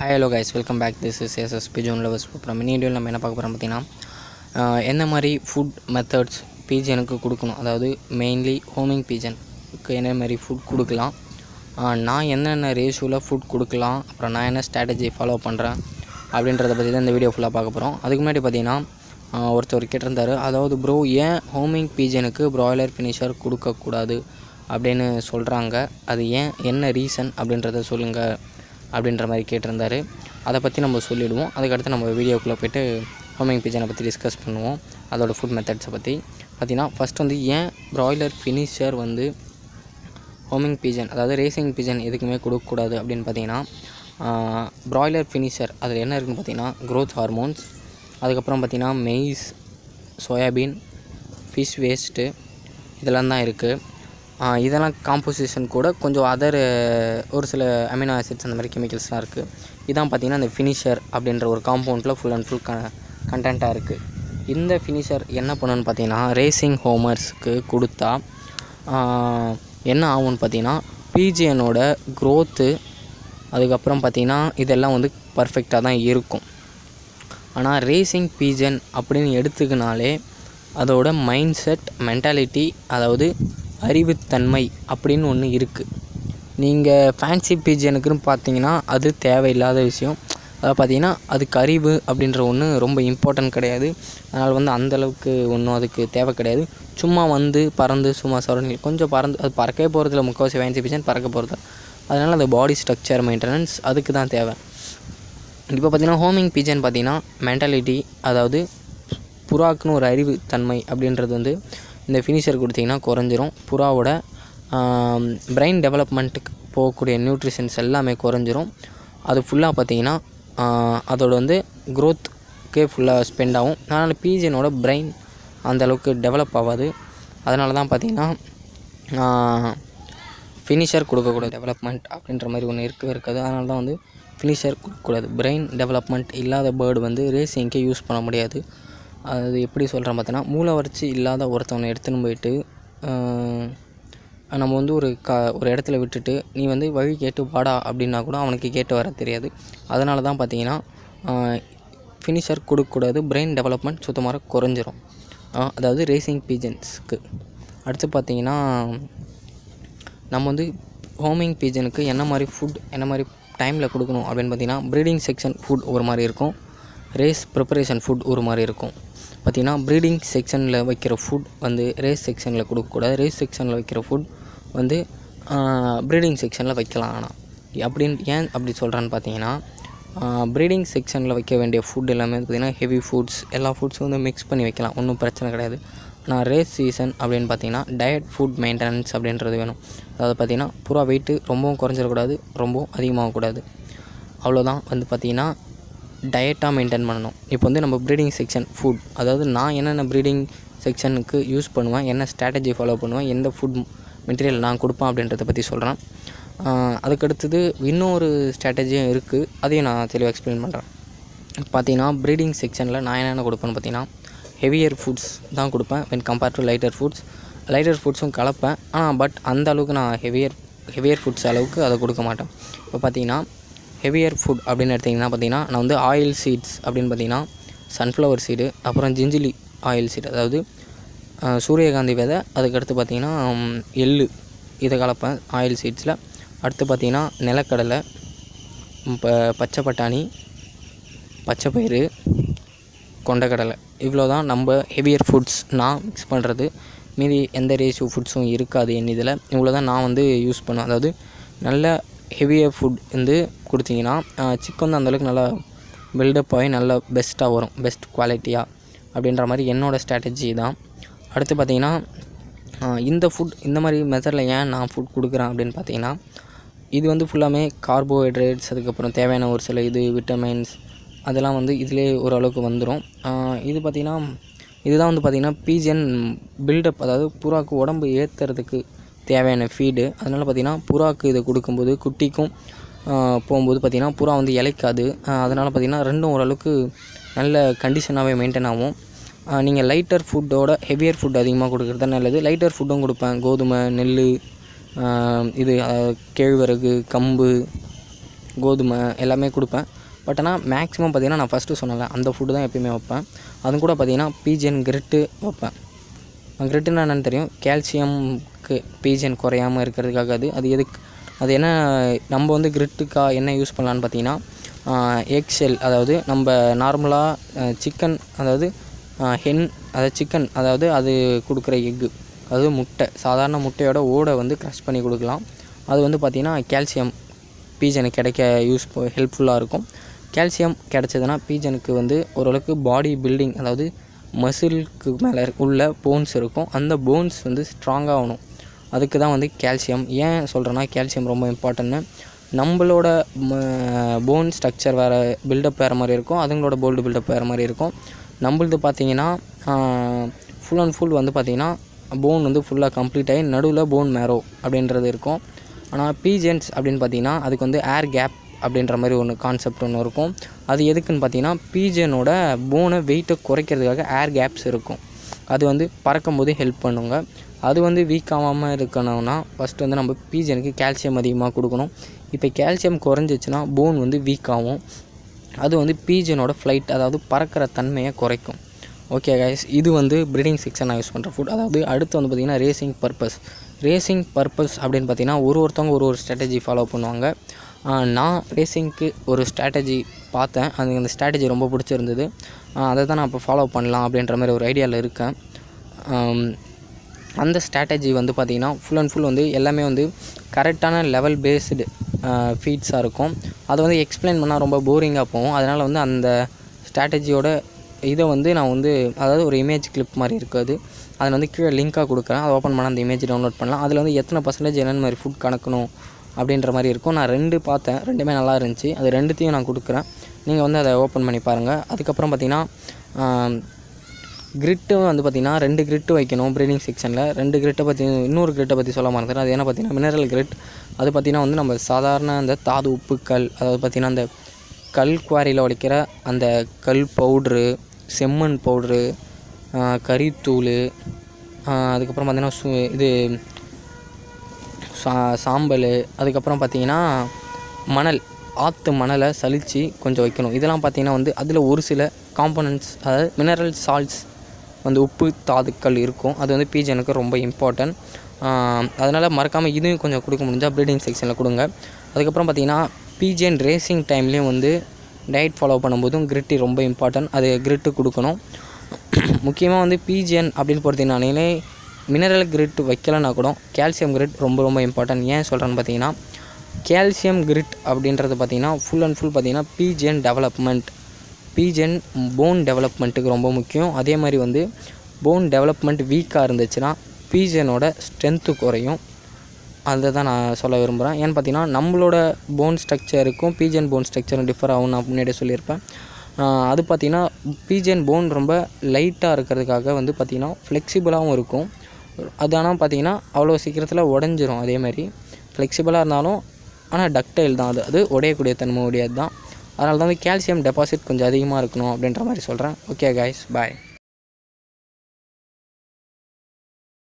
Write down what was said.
hi hello guys welcome back this is S S pigeon lovers அப்புறம் mini வீடியோவில் நம்ம என்ன பார்க்க போகிறோம் பார்த்தீங்கன்னா ஆஹ் என்ன மாதிரி ஃபுட் மெத்தட்ஸ் பீஜனுக்கு கொடுக்கணும் அதாவது மெயின்லி ஹோமிங் பீஜனுக்கு என்ன மாதிரி ஃபுட் கொடுக்கலாம் ஆஹ் நான் என்னென்ன ரேஷியோவில் ஃபுட் கொடுக்கலாம் அப்புறம் நான் என்ன ஸ்ட்ராட்டஜி ஃபாலோ பண்ணுறேன் அப்படின்றத பற்றி தான் இந்த வீடியோ ஃபுல்லாக பார்க்க போகிறோம் அதுக்கு முன்னாடி பார்த்தீங்கன்னா ஆஹ் ஒருத்தர் கேட்டிருந்தாரு அதாவது ப்ரோ ஏன் ஹோமிங் பீஜனுக்கு ப்ராய்லர் ஃபினிஷர் கொடுக்கக்கூடாது அப்படின்னு சொல்கிறாங்க அது ஏன் என்ன ரீசன் அப்படின்றத சொல்லுங்கள் அப்படின்ற மாதிரி கேட்டிருந்தாரு அதை பற்றி நம்ம சொல்லிவிடுவோம் அதுக்கடுத்து நம்ம வீடியோக்குள்ளே போய்ட்டு ஹோமிங் பீஜனை பற்றி டிஸ்கஸ் பண்ணுவோம் அதோட ஃபுட் மெத்தட்ஸை பற்றி பார்த்தீங்கன்னா ஃபஸ்ட் வந்து ஏன் ப்ராய்லர் ஃபினிஷர் வந்து ஹோமிங் பீஜன் அதாவது ரேசிங் பீஜன் எதுக்குமே கொடுக்கக்கூடாது அப்படின்னு பார்த்தீங்கன்னா ப்ராய்லர் ஃபினிஷர் அதில் என்ன இருக்குன்னு பார்த்தீங்கன்னா க்ரோத் ஹார்மோன்ஸ் அதுக்கப்புறம் பார்த்தீங்கன்னா மெய்ஸ் சோயாபீன் ஃபிஷ் வேஸ்ட்டு இதெல்லாம் தான் இருக்குது இதெல்லாம் காம்போசிஷன் கூட கொஞ்சம் அதர் ஒரு சில அமினோ ஆசிட்ஸ் அந்த மாதிரி கெமிக்கல்ஸ்லாம் இருக்குது இதான் பார்த்தீங்கன்னா அந்த ஃபினிஷர் அப்படின்ற ஒரு காம்பவுண்டில் ஃபுல் அண்ட் ஃபுல் க கண்டென்ட்டாக இருக்குது இந்த ஃபினிஷர் என்ன பண்ணுன்னு பார்த்தீங்கன்னா ரேசிங் ஹோமர்ஸ்க்கு கொடுத்தா ஆஹ், என்ன ஆகும்னு பார்த்தீங்கன்னா பிஜிஎனோட க்ரோத்து அதுக்கப்புறம் பார்த்தீங்கன்னா இதெல்லாம் வந்து பர்ஃபெக்டாக தான் இருக்கும் ஆனால் ரேசிங் பீஜன் அப்படின்னு எடுத்துக்கினாலே அதோட மைண்ட் செட் மென்டாலிட்டி அதாவது அறிவுத்தன்மை அப்படின்னு ஒன்று இருக்குது நீங்கள் ஃபேன்சி பீஜனுக்குன்னு பார்த்தீங்கன்னா அது தேவையில்லாத விஷயம் அதாவது பார்த்தீங்கன்னா அதுக்கு அறிவு அப்படின்ற ஒன்று ரொம்ப இம்பார்ட்டன்ட் கிடையாது அதனால் வந்து அந்தளவுக்கு ஒன்றும் அதுக்கு தேவை கிடையாது சும்மா வந்து பறந்து சும்மா சரௌண்டிங் கொஞ்சம் பறந்து அது பறக்கவே போகிறதில்ல முக்கால்வாசி ஃபேன்சி பீஜன் பறக்க போகிறது அதனால் அந்த பாடி ஸ்ட்ரக்சர் மெயின்டெனன்ஸ் அதுக்கு தான் தேவை இப்போ பார்த்தீங்கன்னா ஹோமிங் பீஜன் பார்த்தீங்கன்னா மென்டாலிட்டி அதாவது புறாக்குன்னு ஒரு அறிவு தன்மை அப்படின்றது வந்து இந்த ஃபினிஷர் கொடுத்தீங்கன்னா குறைஞ்சிரும் புறாவோட பிரெயின் டெவலப்மெண்ட்டுக்கு போகக்கூடிய நியூட்ரிஷன்ஸ் எல்லாமே குறைஞ்சிரும் அது ஃபுல்லாக பார்த்தீங்கன்னா ஆஹ், அதோட வந்து க்ரோத்துக்கே ஃபுல்லாக ஸ்பெண்ட் ஆகும் அதனால் பீஜனோட பிரெயின் அந்தளவுக்கு டெவலப் ஆகாது அதனால தான் பார்த்தீங்கன்னா ஃபினிஷர் கொடுக்கக்கூடாது டெவலப்மெண்ட் அப்படின்ற மாதிரி ஒன்று இருக்கவே இருக்காது அதனால தான் வந்து ஃபினிஷர் கொடுக்கக்கூடாது பிரெயின் டெவலப்மெண்ட் இல்லாத பேர்டு வந்து ரேசிங்க்கே யூஸ் பண்ண முடியாது அது எப்படி சொல்கிறேன் பார்த்தீங்கன்னா மூளை வறட்சி இல்லாத ஒருத்தவனை எடுத்துன்னு போயிட்டு ஆஹ், நம்ம வந்து ஒரு க ஒரு இடத்துல விட்டுட்டு நீ வந்து வழி கேட்டு வாடா அப்படின்னா கூட அவனுக்கு கேட்டு வர தெரியாது அதனால தான் பார்த்தீங்கன்னா ஃபினிஷர் கொடுக்கக்கூடாது பிரெயின் டெவலப்மெண்ட் சுத்தமாக குறைஞ்சிரும் ஆஹ், அதாவது ரேசிங் பீஜன்ஸ்க்கு அடுத்து பார்த்தீங்கன்னா நம்ம வந்து ஹோமிங் பீஜனுக்கு என்ன மாதிரி ஃபுட் என்ன மாதிரி டைமில் கொடுக்கணும் அப்படின்னு பார்த்தீங்கன்னா ப்ரீடிங் செக்ஷன் ஃபுட் ஒரு மாதிரி இருக்கும் ரேஸ் ப்ரிப்பரேஷன் ஃபுட் ஒரு மாதிரி இருக்கும் பார்த்தீங்கன்னா ப்ரீடிங் செக்ஷனில் வைக்கிற ஃபுட் வந்து ரேஸ் செக்ஷனில் கொடுக்கக்கூடாது ரேஸ் செக்ஷனில் வைக்கிற ஃபுட் வந்து ப்ரீடிங் செக்ஷனில் வைக்கலாம் ஆனால் அப்படின்னு ஏன் அப்படி சொல்கிறேன்னு பார்த்தீங்கன்னா ப்ரீடிங் செக்ஷனில் வைக்க வேண்டிய ஃபுட் எல்லாமே பார்த்திங்கன்னா ஹெவி ஃபுட்ஸ் எல்லா ஃபுட்ஸும் வந்து மிக்ஸ் பண்ணி வைக்கலாம் ஒன்றும் பிரச்சனை கிடையாது ஆனால் ரேஸ் சீசன் அப்படின்னு பார்த்தீங்கன்னா டயட் ஃபுட் மெயின்டெனன்ஸ் அப்படின்றது வேணும் அதாவது பார்த்திங்கன்னா புறா வெயிட்டு ரொம்பவும் குறைஞ்சிடக்கூடாது ரொம்பவும் அதிகமாகக்கூடாது அவ்வளோதான் வந்து பார்த்திங்கன்னா டயட்டாக மெயின்டைன் பண்ணணும் இப்போ வந்து நம்ம ப்ரீடிங் செக்ஷன் ஃபுட் அதாவது நான் என்னென்ன ப்ரீடிங் செக்ஷனுக்கு யூஸ் பண்ணுவேன் என்ன ஸ்ட்ராட்டஜி ஃபாலோ பண்ணுவேன் எந்த ஃபுட் மெட்டீரியல் நான் கொடுப்பேன் அப்படின்றத பற்றி சொல்கிறேன் அதுக்கடுத்தது இன்னொரு ஸ்ட்ராட்டஜியும் இருக்குது அதையும் நான் தெளிவாக எக்ஸ்பிளைன் பண்ணுறேன் பார்த்தீங்கன்னா ப்ரீடிங் செக்ஷனில் நான் என்னென்ன கொடுப்பேன்னு பார்த்தீங்கன்னா ஹெவியர் ஃபுட்ஸ் தான் கொடுப்பேன் when compared to lighter foods lighter ஃபுட்ஸும் கலப்பேன் ஆனால் பட் அந்த அளவுக்கு நான் ஹெவியர் ஹெவியர் ஃபுட்ஸ் அளவுக்கு அதை கொடுக்க மாட்டேன் இப்போ பார்த்தீங்கன்னா ஹெவியர் ஃபுட் அப்படின்னு எடுத்திங்கன்னா பார்த்தீங்கன்னா நான் வந்து ஆயில் சீட்ஸ் அப்படின்னு பார்த்தீங்கன்னா சன்ஃப்ளவர் சீடு அப்புறம் ஜிஞ்சிலி ஆயில் சீடு அதாவது அஹ், சூரியகாந்தி விதை அதுக்கடுத்து பார்த்தீங்கன்னா ம், எள்ளு இதை கலப்பேன் ஆயில் சீட்ஸில் அடுத்து பார்த்தீங்கன்னா நிலக்கடலை இப்போ பச்சை பட்டாணி பச்சை பயிறு கொண்டக்கடலை இவ்வளோ தான் நம்ம ஹெவியர் ஃபுட்ஸ் நான் மிக்ஸ் பண்ணுறது மீதி எந்த ரேஷியோ ஃபுட்ஸும் இருக்காது என் இதில் இவ்வளோ தான் நான் வந்து யூஸ் பண்ணுவேன் அதாவது நல்ல ஹெவியர் ஃபுட் வந்து கொடுத்தீங்கன்னா சிக்கன் வந்து அந்தளவுக்கு நல்லா பில்டப் ஆகி நல்லா பெஸ்ட்டாக வரும் பெஸ்ட் குவாலிட்டியாக அப்படின்ற மாதிரி என்னோடய ஸ்ட்ராட்டஜி தான் அடுத்து பார்த்தீங்கன்னா ஆஹ் இந்த ஃபுட் இந்த மாதிரி மெத்தடில் ஏன் நான் ஃபுட் கொடுக்குறேன் அப்படின்னு பார்த்தீங்கன்னா இது வந்து ஃபுல்லாமே கார்போஹைட்ரேட்ஸ் அதுக்கப்புறம் தேவையான ஒரு சில இது விட்டமின்ஸ் அதெல்லாம் வந்து இதிலே ஓரளவுக்கு வந்துடும் இது பார்த்திங்கன்னா இதுதான் வந்து பார்த்திங்கன்னா பீஜன் பில்டப் அதாவது புறாக்கு உடம்பு ஏற்றுறதுக்கு தேவையான ஃபீடு அதனால் பார்த்திங்கன்னா புறாக்கு இதை கொடுக்கும்போது குட்டிக்கும் ஆஹ் போகும்போது பார்த்திங்கன்னா புறா வந்து இளைக்காது அதனால் பார்த்திங்கன்னா ரெண்டும் ஓரளவுக்கு நல்ல கண்டிஷனாகவே மெயின்டைன் ஆகும் நீங்கள் லைட்டர் ஃபுட்டோட ஹெவியர் ஃபுட் அதிகமாக கொடுக்குறது தான் நல்லது லைட்டர் ஃபுட்டும் கொடுப்பேன் கோதுமை நெல் இது அஹ், கேழ்வரகு கம்பு கோதுமை எல்லாமே கொடுப்பேன் பட் ஆனால் மேக்ஸிமம் பார்த்திங்கன்னா நான் ஃபஸ்ட்டு சொன்னல அந்த ஃபுட்டு தான் எப்பயுமே வைப்பேன் அதுவும் கூட பார்த்திங்கன்னா பீஜன் கிரிட்டு வைப்பேன் கிரிட்டுன்னா என்னென்னு தெரியும் கால்சியம்க்கு பீஜன் குறையாமல் இருக்கிறதுக்காக அது அது எதுக்கு அது என்ன நம்ம வந்து கிரிட்டுக்கா என்ன யூஸ் பண்ணலான்னு பார்த்தீங்கன்னா எக் ஷெல் அதாவது நம்ம நார்மலாக சிக்கன் அதாவது ஹென் அதாவது சிக்கன் அதாவது அது கொடுக்குற எக்கு அதாவது முட்டை சாதாரண முட்டையோட ஓடை வந்து க்ரஷ் பண்ணி கொடுக்கலாம் அது வந்து பார்த்திங்கன்னா கால்சியம் பீஜனுக்கு கிடைக்க யூஸ் ஹெல்ப்ஃபுல்லாக இருக்கும் கால்சியம் கிடைச்சதுன்னா பீஜனுக்கு வந்து ஓரளவுக்கு பாடி பில்டிங் அதாவது மசிலுக்கு மேலே உள்ள போன்ஸ் இருக்கும் அந்த போன்ஸ் வந்து ஸ்ட்ராங்காக ஆகணும் அதுக்கு தான் வந்து கால்சியம் ஏன் சொல்கிறேன்னா கால்சியம் ரொம்ப இம்பார்ட்டன்ட்னு நம்மளோட போன் ஸ்ட்ரக்சர் வேறு பில்டப் வேறு மாதிரி இருக்கும் அதுங்களோட போல்டு பில்டப் வேறு மாதிரி இருக்கும் நம்மளது பார்த்தீங்கன்னா ஃபுல் அண்ட் ஃபுல் வந்து பார்த்திங்கன்னா போன் வந்து ஃபுல்லாக கம்ப்ளீட் ஆகி நடுவில் போன் மேரோ அப்படின்றது இருக்கும் ஆனால் பீஜென்ஸ் அப்படின்னு பார்த்தீங்கன்னா அதுக்கு வந்து ஏர் கேப் அப்படின்ற மாதிரி ஒன்று கான்செப்ட் ஒன்று இருக்கும் அது எதுக்குன்னு பார்த்தீங்கன்னா பீஜனோட போனை வெயிட்டை குறைக்கிறதுக்காக ஏர் கேப்ஸ் இருக்கும் அது வந்து பறக்கும்போது ஹெல்ப் பண்ணுங்க அது வந்து வீக் ஆகாமல் இருக்கணும்னா ஃபஸ்ட்டு வந்து நம்ம பீஜனுக்கு கால்சியம் அதிகமாக கொடுக்கணும் இப்போ கால்சியம் குறைஞ்சிச்சுன்னா போன் வந்து வீக் ஆகும் அது வந்து பீஜனோட ஃப்ளைட் அதாவது பறக்கிற தன்மையை குறைக்கும் ஓகே கைஸ் இது வந்து ப்ரீடிங் செக்ஷன் நான் யூஸ் பண்ணுற ஃபுட் அதாவது அடுத்து வந்து பார்த்திங்கன்னா ரேசிங் பர்பஸ் ரேசிங் பர்பஸ் அப்படின்னு பார்த்தீங்கன்னா ஒரு ஒருத்தவங்க ஒரு ஒரு ஸ்ட்ராட்டஜி ஃபாலோ பண்ணுவாங்க ஆஹ் நான் ரேசிங்க்கு ஒரு ஸ்ட்ராட்டஜி பார்த்தேன் அது அந்த ஸ்ட்ராட்டஜி ரொம்ப பிடிச்சிருந்தது ஆஹ் அதை தான் நான் இப்போ ஃபாலோ பண்ணலாம் அப்படின்ற மாதிரி ஒரு ஐடியாவில் இருக்கேன் ஆம், அந்த ஸ்ட்ராட்டஜி வந்து பார்த்திங்கன்னா ஃபுல் அண்ட் ஃபுல் வந்து எல்லாமே வந்து கரெக்டான லெவல் பேஸ்டு ஃபீட்ஸாக இருக்கும் அதை வந்து எக்ஸ்பிளைன் பண்ணால் ரொம்ப போரிங்காக போகும் அதனால் வந்து அந்த ஸ்ட்ராட்டஜியோட இதை வந்து நான் வந்து அதாவது ஒரு இமேஜ் கிளிப் மாதிரி இருக்குது அதை வந்து கீழே லிங்காக கொடுக்குறேன் அதை ஓப்பன் பண்ணால் அந்த இமேஜ் டவுன்லோட் பண்ணலாம் அதில் வந்து எத்தனை பர்சன்டேஜ் என்னென்ன மாதிரி ஃபுட் கணக்கணும் அப்படின்ற மாதிரி இருக்கும் நான் ரெண்டு பார்த்தேன் ரெண்டுமே நல்லா இருந்துச்சு அது ரெண்டுத்தையும் நான் கொடுக்குறேன் நீங்கள் வந்து அதை ஓப்பன் பண்ணி பாருங்கள் அதுக்கப்புறம் பார்த்தீங்கன்னா கிரிட்டும் வந்து பார்த்திங்கன்னா ரெண்டு கிரிட்டு வைக்கணும் ப்ரீடிங் செக்ஷனில் ரெண்டு கிரிட்டை பற்றி இன்னொரு கிரிட்டை பற்றி சொல்ல மறந்துட்டேன் அது என்ன பார்த்தீங்கன்னா மினரல் கிரிட் அது பார்த்திங்கன்னா வந்து நம்ம சாதாரண அந்த தாது உப்புக்கள் அதாவது பார்த்திங்கன்னா அந்த கல் குவாரியில் உடைக்கிற அந்த கல் பவுட்ரு செம்மண் பவுட்ரு கறித்தூள் அதுக்கப்புறம் பார்த்திங்கன்னா சு இது சா சாம்பல் அதுக்கப்புறம் பார்த்தீங்கன்னா மணல் ஆற்று மணலை சலித்து கொஞ்சம் வைக்கணும் இதெல்லாம் பார்த்தீங்கன்னா வந்து அதில் ஒரு சில காம்போனன்ட்ஸ் அதாவது மினரல் சால்ட்ஸ் வந்து உப்பு தாதுக்கள் இருக்கும் அது வந்து பீஜனுக்கு ரொம்ப இம்பார்ட்டன்ட் அதனால் மறக்காமல் இதையும் கொஞ்சம் கொடுக்க முடிஞ்சால் ப்ரீடிங் செக்ஷனில் கொடுங்க அதுக்கப்புறம் பார்த்தீங்கன்னா பிஜிஎன் ரேசிங் டைம்லேயும் வந்து டயட் ஃபாலோ பண்ணும்போதும் கிரிட்டி ரொம்ப இம்பார்ட்டன்ட் அது கிரிட்டு கொடுக்கணும் முக்கியமாக வந்து பிஜிஎன் அப்படின்னு பொறுத்தீங்கன்னாலே மினரல் கிரிட் வைக்கலைன்னா கூட கால்சியம் கிரிட் ரொம்ப ரொம்ப இம்பார்ட்டன்ட் ஏன் சொல்கிறேன்னு பார்த்தீங்கன்னா கால்சியம் கிரிட் அப்படின்றது பார்த்தீங்கன்னா ஃபுல் அண்ட் ஃபுல் பார்த்தீங்கன்னா பிஜிஎன் டெவலப்மெண்ட் பிஜிஎன் போன் டெவலப்மெண்ட்டுக்கு ரொம்ப முக்கியம் அதே மாதிரி வந்து போன் டெவலப்மெண்ட் வீக்காக இருந்துச்சுன்னா பிஜிஎனோட ஸ்ட்ரென்த்து குறையும் அதை தான் நான் சொல்ல விரும்புகிறேன் ஏன்னு பார்த்தீங்கன்னா நம்மளோட போன் ஸ்ட்ரக்சருக்கும் பிஜிஎன் போன் ஸ்ட்ரக்சரும் டிஃபர் ஆகும் நான் முன்னாடியே சொல்லியிருப்பேன் ஆஹ் அது பார்த்திங்கன்னா பிஜிஎன் போன் ரொம்ப லைட்டாக இருக்கிறதுக்காக வந்து பார்த்திங்கன்னா ஃப்ளெக்சிபிளாகவும் இருக்கும் அது ஆனால் பார்த்திங்கன்னா அவ்வளோ சீக்கிரத்தில் உடஞ்சிரும் அதே மாதிரி ஃப்ளெக்சிபிளாக இருந்தாலும் ஆனால் டக்டைல் தான் அது அது உடையக்கூடிய தன்மை உடையது தான் அதனால தான் வந்து கால்சியம் டெபாசிட் கொஞ்சம் அதிகமாக இருக்கணும் அப்படின்ற மாதிரி சொல்கிறேன் ஓகே கைஸ் பாய்